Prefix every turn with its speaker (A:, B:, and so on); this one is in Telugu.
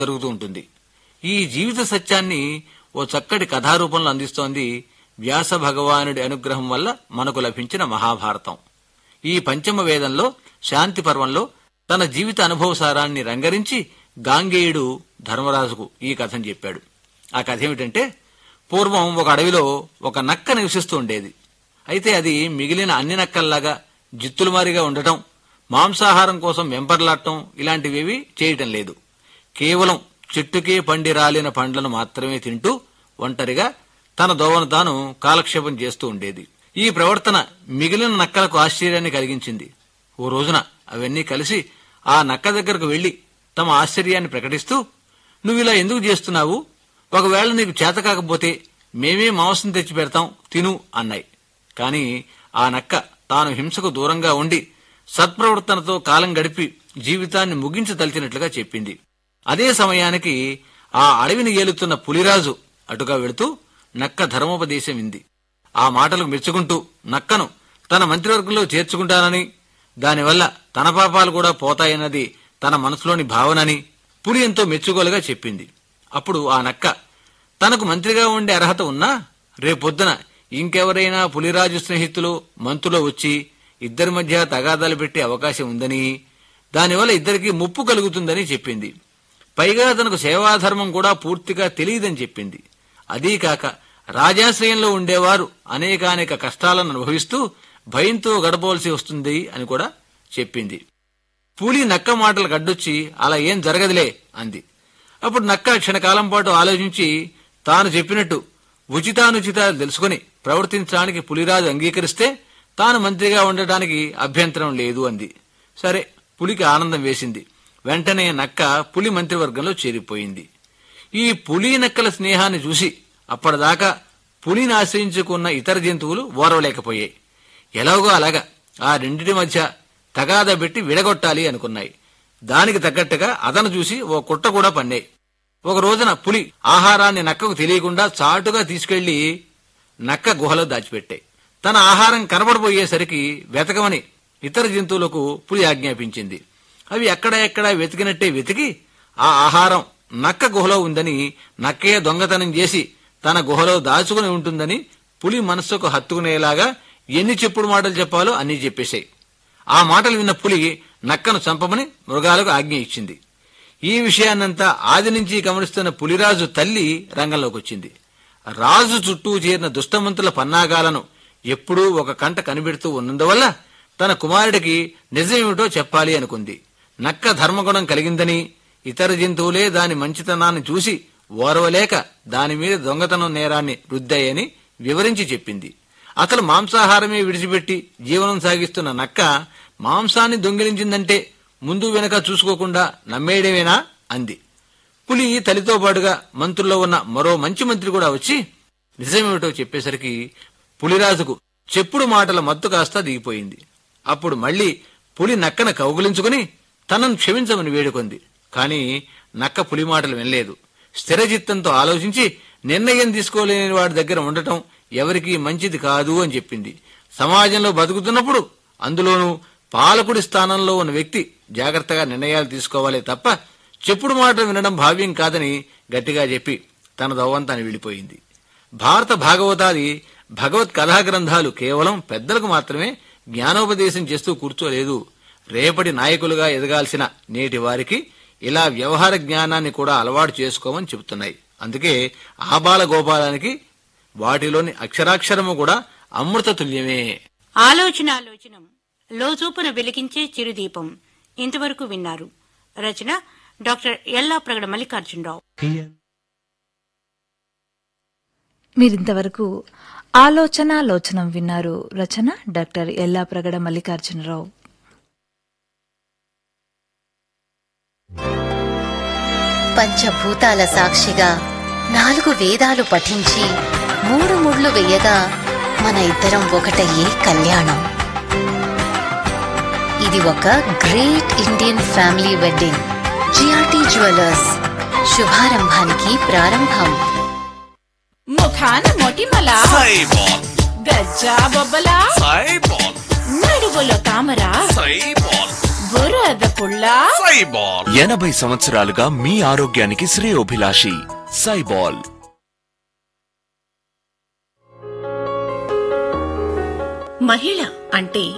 A: జరుగుతూ ఉంటుంది ఈ జీవిత సత్యాన్ని ఓ చక్కటి కథారూపంలో అందిస్తోంది వ్యాస భగవానుడి అనుగ్రహం వల్ల మనకు లభించిన మహాభారతం ఈ పంచమ వేదంలో శాంతి పర్వంలో తన జీవిత అనుభవ సారాన్ని రంగరించి గాంగేయుడు ధర్మరాజుకు ఈ కథను చెప్పాడు ఆ కథ ఏమిటంటే పూర్వం ఒక అడవిలో ఒక నక్క నివసిస్తూ ఉండేది అయితే అది మిగిలిన అన్ని నక్కల్లాగా జిత్తులమారిగా ఉండటం మాంసాహారం కోసం వెంపర్లాడటం ఇలాంటివేవి చేయటం లేదు కేవలం చెట్టుకే పండి రాలిన పండ్లను మాత్రమే తింటూ ఒంటరిగా తన దోవను తాను కాలక్షేపం చేస్తూ ఉండేది ఈ ప్రవర్తన మిగిలిన నక్కలకు ఆశ్చర్యాన్ని కలిగించింది ఓ రోజున అవన్నీ కలిసి ఆ నక్క దగ్గరకు వెళ్లి తమ ఆశ్చర్యాన్ని ప్రకటిస్తూ నువ్విలా ఎందుకు చేస్తున్నావు ఒకవేళ నీకు చేత కాకపోతే మేమే మాంసం తెచ్చి పెడతాం తిను అన్నాయి కాని ఆ నక్క తాను హింసకు దూరంగా ఉండి సత్ప్రవర్తనతో కాలం గడిపి జీవితాన్ని ముగించదలిచినట్లుగా చెప్పింది అదే సమయానికి ఆ అడవిని ఏలుతున్న పులిరాజు అటుగా వెళుతూ నక్క ధర్మోపదేశం ఇంది ఆ మాటలకు మెచ్చుకుంటూ నక్కను తన మంత్రివర్గంలో చేర్చుకుంటానని దానివల్ల తన పాపాలు కూడా పోతాయన్నది తన మనసులోని భావనని పులి ఎంతో మెచ్చుకోలుగా చెప్పింది అప్పుడు ఆ నక్క తనకు మంత్రిగా ఉండే అర్హత ఉన్నా రేపొద్దున ఇంకెవరైనా పులిరాజు స్నేహితులు మంత్రులు వచ్చి ఇద్దరి మధ్య తగాదాలు పెట్టే అవకాశం ఉందని దానివల్ల ఇద్దరికి ముప్పు కలుగుతుందని చెప్పింది పైగా తనకు సేవాధర్మం కూడా పూర్తిగా తెలియదని చెప్పింది అదీ కాక రాజాశ్రయంలో ఉండేవారు అనేకానేక కష్టాలను అనుభవిస్తూ భయంతో గడపవలసి వస్తుంది అని కూడా చెప్పింది పులి నక్క మాటలు గడ్డొచ్చి అలా ఏం జరగదులే అంది అప్పుడు నక్క క్షణకాలం పాటు ఆలోచించి తాను చెప్పినట్టు ఉచితానుచితాలు తెలుసుకుని ప్రవర్తించడానికి పులిరాజు అంగీకరిస్తే తాను మంత్రిగా ఉండటానికి అభ్యంతరం లేదు అంది సరే పులికి ఆనందం వేసింది వెంటనే నక్క పులి మంత్రివర్గంలో చేరిపోయింది ఈ పులి నక్కల స్నేహాన్ని చూసి అప్పటిదాకా పులిని ఆశ్రయించుకున్న ఇతర జంతువులు ఓరవలేకపోయాయి ఎలాగో అలాగా ఆ రెండిటి మధ్య తగాద పెట్టి విడగొట్టాలి అనుకున్నాయి దానికి తగ్గట్టుగా అదను చూసి ఓ కుట్ట కూడా పన్నాయి ఒక రోజున పులి ఆహారాన్ని నక్కకు తెలియకుండా చాటుగా తీసుకెళ్లి నక్క గుహలో దాచిపెట్టాయి తన ఆహారం కనబడబోయేసరికి వెతకమని ఇతర జంతువులకు పులి ఆజ్ఞాపించింది అవి ఎక్కడ ఎక్కడ వెతికినట్టే వెతికి ఆ ఆహారం నక్క గుహలో ఉందని నక్కే దొంగతనం చేసి తన గుహలో దాచుకుని ఉంటుందని పులి మనస్సుకు హత్తుకునేలాగా ఎన్ని చెప్పుడు మాటలు చెప్పాలో అన్నీ చెప్పేశాయి ఆ మాటలు విన్న పులి నక్కను చంపమని మృగాలకు ఆజ్ఞ ఇచ్చింది ఈ విషయాన్నంతా ఆది నుంచి గమనిస్తున్న పులిరాజు తల్లి రంగంలోకి వచ్చింది రాజు చుట్టూ చేరిన దుష్టమంతుల పన్నాగాలను ఎప్పుడూ ఒక కంట కనిపెడుతూ ఉన్నందువల్ల తన కుమారుడికి నిజమేమిటో చెప్పాలి అనుకుంది నక్క ధర్మగుణం కలిగిందని ఇతర జంతువులే దాని మంచితనాన్ని చూసి ఓర్వలేక దాని మీద దొంగతనం నేరాన్ని రుద్దాయని వివరించి చెప్పింది అసలు మాంసాహారమే విడిచిపెట్టి జీవనం సాగిస్తున్న నక్క మాంసాన్ని దొంగిలించిందంటే ముందు వెనక చూసుకోకుండా నమ్మేయడమేనా అంది పులి తల్లితో పాటుగా మంత్రుల్లో ఉన్న మరో మంచి మంత్రి కూడా వచ్చి నిజమేమిటో చెప్పేసరికి పులిరాజుకు చెప్పుడు మాటల మత్తు కాస్త దిగిపోయింది అప్పుడు మళ్ళీ పులి నక్కను కౌగులించుకుని తనను క్షమించమని వేడుకొంది కాని నక్క పులి మాటలు వినలేదు స్థిరచిత్తంతో ఆలోచించి నిర్ణయం తీసుకోలేని వాడి దగ్గర ఉండటం ఎవరికీ మంచిది కాదు అని చెప్పింది సమాజంలో బతుకుతున్నప్పుడు అందులోనూ పాలకుడి స్థానంలో ఉన్న వ్యక్తి జాగ్రత్తగా నిర్ణయాలు తీసుకోవాలే తప్ప చెప్పుడు మాటలు వినడం భావ్యం కాదని గట్టిగా చెప్పి తన దవ్వంతాన్ని వెళ్ళిపోయింది భారత భాగవతాది భగవత్ కథా గ్రంథాలు కేవలం పెద్దలకు మాత్రమే జ్ఞానోపదేశం చేస్తూ కూర్చోలేదు రేపటి నాయకులుగా ఎదగాల్సిన నేటి వారికి ఇలా వ్యవహార జ్ఞానాన్ని కూడా అలవాటు చేసుకోమని చెబుతున్నాయి అందుకే ఆబాల గోపాలానికి వాటిలోని అక్షరాక్షరము కూడా అమృత తుల్యమే
B: ఆలోచనాలోచనం లోచూపున వెలిగించే చిరుదీపం ఇంతవరకు విన్నారు రచన డాక్టర్ ఎల్లా ప్రగడ మల్లికార్జునరావు
C: మీరింతవరకు ఆలోచనాలోచనం విన్నారు రచన డాక్టర్ ఎల్లా ప్రగడ మల్లికార్జునరావు
D: పంచభూతాల సాక్షిగా నాలుగు వేదాలు పఠించి మూడు ముళ్ళు వేయగా మన ఇద్దరం ఒకటయ్యే కళ్యాణం ఇది ఒక great Indian family wedding GRT jewellers శుభారంభానికి ప్రారంభం
E: ముఖాన మొటిమల
F: సైబాల్
E: గజ్జా బొబ్బల
F: సైబాల్
E: నడువులో తామర
F: సైబాల్
E: బురద పుల్ల
F: సైబాల్ ఎనభై సంవత్సరాలుగా మీ ఆరోగ్యానికి శ్రేయోభిలాషి సైబాల్
G: మహిళ అంటే